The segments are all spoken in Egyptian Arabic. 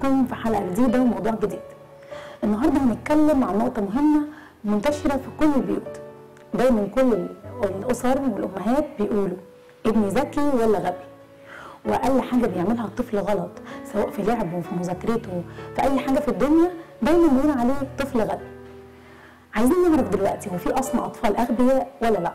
بيكم في حلقة جديدة وموضوع جديد النهاردة هنتكلم عن نقطة مهمة منتشرة في كل البيوت دايما كل الأسر والأمهات بيقولوا ابني ذكي ولا غبي وأقل حاجة بيعملها الطفل غلط سواء في لعبه في مذاكرته في أي حاجة في الدنيا دايما بيقول عليه طفل غبي عايزين نعرف دلوقتي هو في أصلا أطفال أغبياء ولا لأ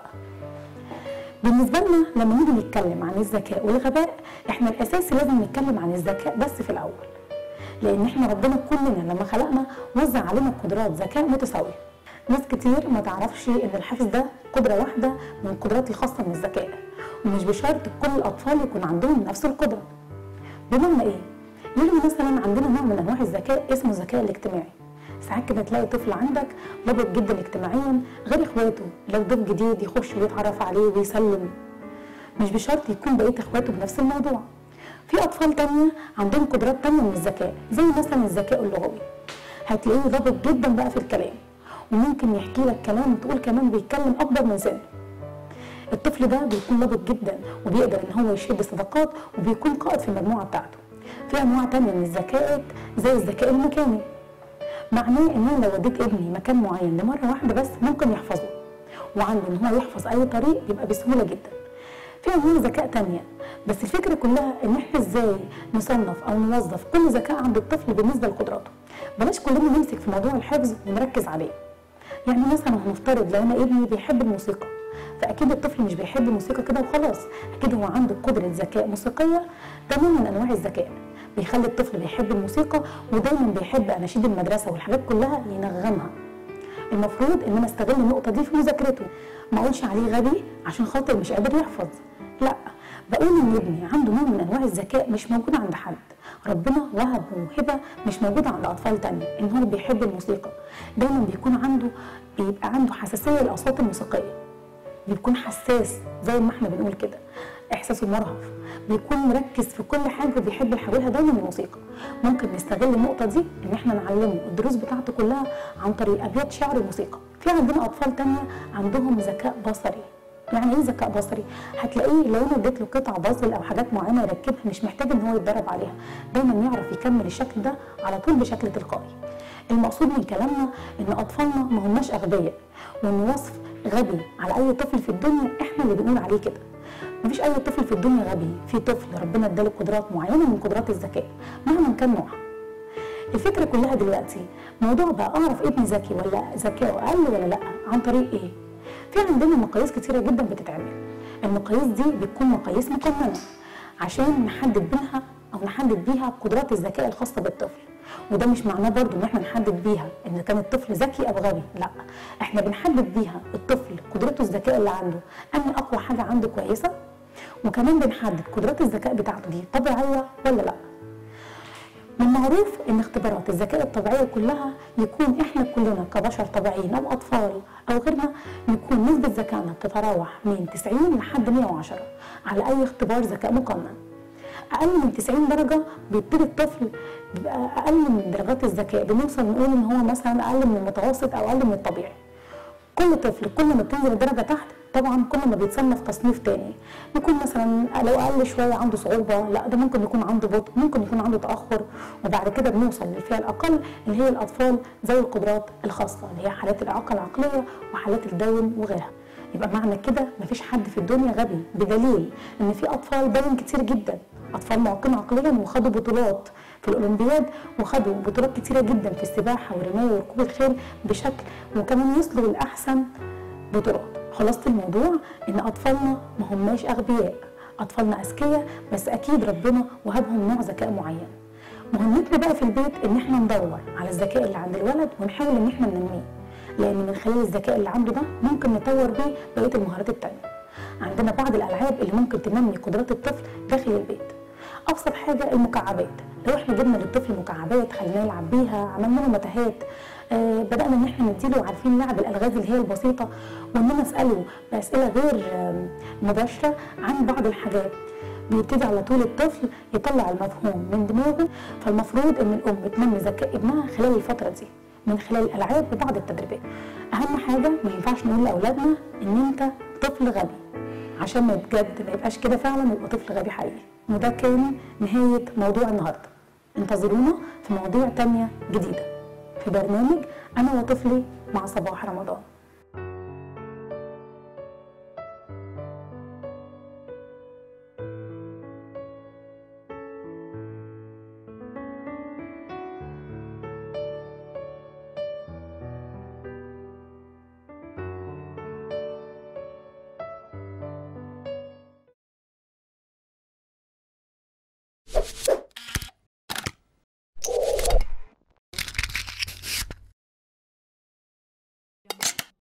بالنسبة لنا لما نيجي نتكلم عن الذكاء والغباء احنا الأساسي لازم نتكلم عن الذكاء بس في الأول لأن احنا ربنا كلنا لما خلقنا وزع علينا قدرات ذكاء متساوية ناس كتير ما تعرفش ان الحافز ده قدرة واحدة من القدرات الخاصة من الذكاء ومش بشرط كل الأطفال يكون عندهم نفس القدرة بمعنى ايه؟ يعني مثلا عندنا نوع من انواع الذكاء اسمه الذكاء الاجتماعي ساعات كده تلاقي طفل عندك لبق جدا اجتماعيا غير اخواته لو ضيف جديد يخش ويتعرف عليه ويسلم مش بشرط يكون بقيه اخواته بنفس الموضوع في اطفال تانية عندهم قدرات تانية من الذكاء زي مثلا الذكاء اللغوي هتلاقيه ضابط جدا بقى في الكلام وممكن يحكي لك كلام تقول كمان بيتكلم اكبر من سنه الطفل ده بيكون ضابط جدا وبيقدر ان هو يشد صداقات وبيكون قائد في المجموعه بتاعته في انواع تانية من الذكاء زي الذكاء المكاني معناه ان انا لو وديت ابني مكان معين لمره واحده بس ممكن يحفظه وعنده ان هو يحفظ اي طريق بيبقى بسهوله جدا في انواع ذكاء تانية بس الفكره كلها ان احنا ازاي نصنف او نوظف كل ذكاء عند الطفل بالنسبه لقدراته بلاش كلنا نمسك في موضوع الحفظ ونركز عليه يعني مثلا هنفترض لو انا ابني بيحب الموسيقى فاكيد الطفل مش بيحب الموسيقى كده وخلاص اكيد هو عنده قدره ذكاء موسيقيه ده نوع من انواع الذكاء بيخلي الطفل بيحب الموسيقى ودايما بيحب اناشيد المدرسه والحاجات كلها ينغمها المفروض ان انا استغل النقطه دي في مذاكرته ما اقولش عليه غبي عشان خاطر مش قادر يحفظ لا بقول ان ابني عنده نوع من انواع الذكاء مش موجود عند حد ربنا وهب موهبه مش موجوده عند اطفال تانية ان هو بيحب الموسيقى دايما بيكون عنده بيبقى عنده حساسيه للاصوات الموسيقيه بيكون حساس زي ما احنا بنقول كده احساسه مرهف بيكون مركز في كل حاجه وبيحب يحولها دايما الموسيقى ممكن نستغل النقطه دي ان احنا نعلمه الدروس بتاعته كلها عن طريق ابيات شعر الموسيقى في عندنا اطفال تانية عندهم ذكاء بصري يعني ايه ذكاء بصري هتلاقيه لو انا اديت له قطع بازل او حاجات معينه يركبها مش محتاج ان هو يتدرب عليها دايما يعرف يكمل الشكل ده على طول بشكل تلقائي المقصود من كلامنا ان اطفالنا ما هماش اغبياء وان وصف غبي على اي طفل في الدنيا احنا اللي بنقول عليه كده مفيش اي طفل في الدنيا غبي في طفل ربنا اداله قدرات معينه من قدرات الذكاء مهما كان نوعها الفكره كلها دلوقتي موضوع بقى اعرف ابني ذكي ولا ذكائه اقل ولا لا عن طريق ايه في عندنا مقاييس كتيره جدا بتتعمل المقاييس دي بتكون مقاييس مقننه عشان نحدد بيها او نحدد بيها قدرات الذكاء الخاصه بالطفل وده مش معناه برضو ان احنا نحدد بيها ان كان الطفل ذكي او غبي لا احنا بنحدد بيها الطفل قدرته الذكاء اللي عنده انهي اقوى حاجه عنده كويسه وكمان بنحدد قدرات الذكاء بتاعته دي طبيعيه ولا لا من المعروف ان اختبارات الذكاء الطبيعيه كلها يكون احنا كلنا كبشر طبيعيين او اطفال او غيرنا يكون نسبه ذكائنا بتتراوح من 90 لحد 110 على اي اختبار ذكاء مقنن اقل من 90 درجه بيبتدي الطفل بيبقى اقل من درجات الذكاء بنوصل نقول ان هو مثلا اقل من المتوسط او اقل من الطبيعي كل طفل كل ما بتنزل الدرجه تحت طبعا كل ما بيتصنف تصنيف تاني يكون مثلا لو اقل شويه عنده صعوبه لا ده ممكن يكون عنده بطء ممكن يكون عنده تاخر وبعد كده بنوصل للفئه الاقل اللي هي الاطفال ذوي القدرات الخاصه اللي هي حالات الاعاقه العقليه وحالات الداون وغيرها يبقى معنى كده مفيش حد في الدنيا غبي بدليل ان في اطفال داون كتير جدا اطفال معاقين عقليا وخدوا بطولات في الاولمبياد وخدوا بطولات كتيره جدا في السباحه والرمايه وركوب الخيل بشكل وكمان وصلوا لاحسن بطولات خلاصه الموضوع ان اطفالنا ما هماش اغبياء اطفالنا اذكياء بس اكيد ربنا وهبهم نوع ذكاء معين مهمتنا بقى في البيت ان احنا ندور على الذكاء اللي عند الولد ونحاول ان احنا ننميه لان من خلال الذكاء اللي عنده ده ممكن نطور بيه بقيه المهارات التانيه عندنا بعض الالعاب اللي ممكن تنمي قدرات الطفل داخل البيت ابسط حاجه المكعبات لو احنا جبنا للطفل مكعبات خليناه يلعب بيها عملنا له متاهات آه بدانا ان احنا نديله عارفين لعب الالغاز اللي هي البسيطه وان انا اساله باسئله غير آه مباشره عن بعض الحاجات بيبتدي على طول الطفل يطلع المفهوم من دماغه فالمفروض ان الام تنمي ذكاء ابنها خلال الفتره دي من خلال الالعاب وبعض التدريبات اهم حاجه ما ينفعش نقول لاولادنا ان انت طفل غبي عشان ما بجد ما يبقاش كده فعلا يبقى طفل غبي حقيقي وده كان نهايه موضوع النهارده انتظرونا في مواضيع تانية جديدة في برنامج أنا وطفلي مع صباح رمضان